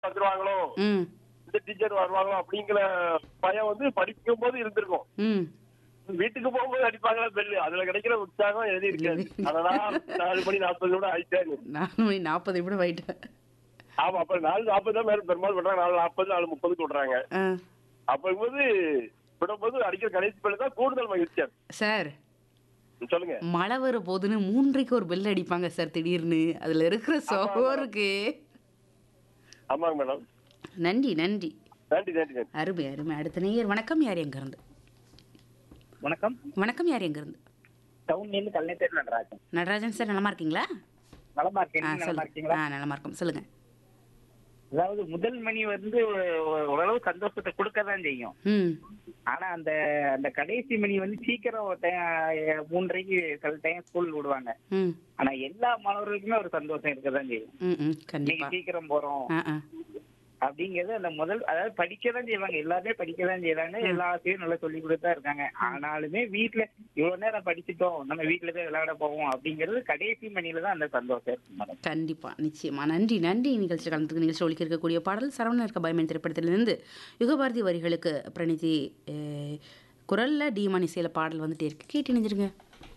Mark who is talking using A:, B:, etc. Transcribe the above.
A: வந்துருவாங்களோ
B: ம்
A: இந்த டீச்சர் வருவாங்களோ அப்படிங்கிற பயம் வந்து படிக்கும் போது இருந்திருக்கும்
B: ம்
A: வீட்டுக்கு போகும்போது அடிப்பாங்களா பெல்லு அதுல கிடைக்கிற உற்சாகம் எழுதி இருக்காது அதெல்லாம் நாலு மணி நாற்பது கூட ஆயிட்டாரு
B: நாலு மணி நாற்பது இப்படி போயிட்டேன்
A: ஆமா அப்ப நாலு நாற்பது தான் மேல பெரும்பாலும் விடுறாங்க நாலு நாற்பது நாலு முப்பதுக்கு விடுறாங்க
B: ஆ
A: அப்போது விடும்போது அடிக்கிற கடைசி பெல்லு தான் கூடுதல் மகிழ்ச்சியா இருக்கு.
B: சார்
A: சொல்லுங்க
B: மழை வர போதுன்னு மூன்றைக்கு ஒரு பெல் அடிப்பாங்க சார் திடீர்னு அதுல இருக்கிற சோருக்கு
A: ஆமாங்க மேடம்
B: நன்றி நன்றி
A: நன்றி நன்றி நன்றி
B: அருமை அருமை அடுத்த நேயர் வணக்கம் யார் எங்க இருந்து
C: வணக்கம்
B: வணக்கம் யார் எங்க இருந்து
C: டவுன்ல இருந்து கல்நேத்தர் நடராஜன்
B: நடராஜன் சார் நலமா இருக்கீங்களா
C: நலமா இருக்கேன்
B: ஆ
C: நீங்க நலமா
B: சொல்லுங்க
C: இருக்கீங்களா
B: ஆ நலமா இருக்கும் சொல்லுங்க
C: அதாவது முதல் மணி வந்து ஒ- ஓரளவு சந்தோஷத்தை கொடுக்கதான் செய்யும்
B: ம்
C: ஆனா அந்த அந்த கடைசி மணி வந்து சீக்கிரம் ஒரு time, மூன்றரைக்கு சில டைம் ஸ்கூல் விடுவாங்க
B: ம்
C: ஆனா எல்லா மாணவர்களுக்குமே ஒரு சந்தோஷம் இருக்கதான் செய்யும்
B: ம் ம்
C: இன்னைக்கு
B: கண்டிப்பா
C: சீக்கிரம் போறோம்
B: ஆ ஆ
C: அப்படிங்கிறது அந்த முதல் அதாவது படிக்க தான் செய்வாங்க எல்லாருமே படிக்க தான் செய்யறாங்க எல்லா ஆசிரியரும் நல்லா சொல்லி கொடுத்தா இருக்காங்க ஆனாலுமே வீட்டுல இவ்வளவு நேரம் படிச்சுட்டோம் நம்ம வீட்டுல போய் விளையாட போவோம் அப்படிங்கிறது கடைசி மணியில தான் அந்த சந்தோஷம் இருக்கும் மேடம்
B: கண்டிப்பா நிச்சயமா நன்றி நன்றி நிகழ்ச்சி கலந்துக்கு நிகழ்ச்சி ஒழிக்க இருக்கக்கூடிய பாடல் சரவணன் இருக்க பயமன் திரைப்படத்திலிருந்து யுகபாரதி வரிகளுக்கு பிரணிதி அஹ், குரல்ல டீமான் இசையில பாடல் வந்துட்டே இருக்கு கேட்டு நினைஞ்சிருங்க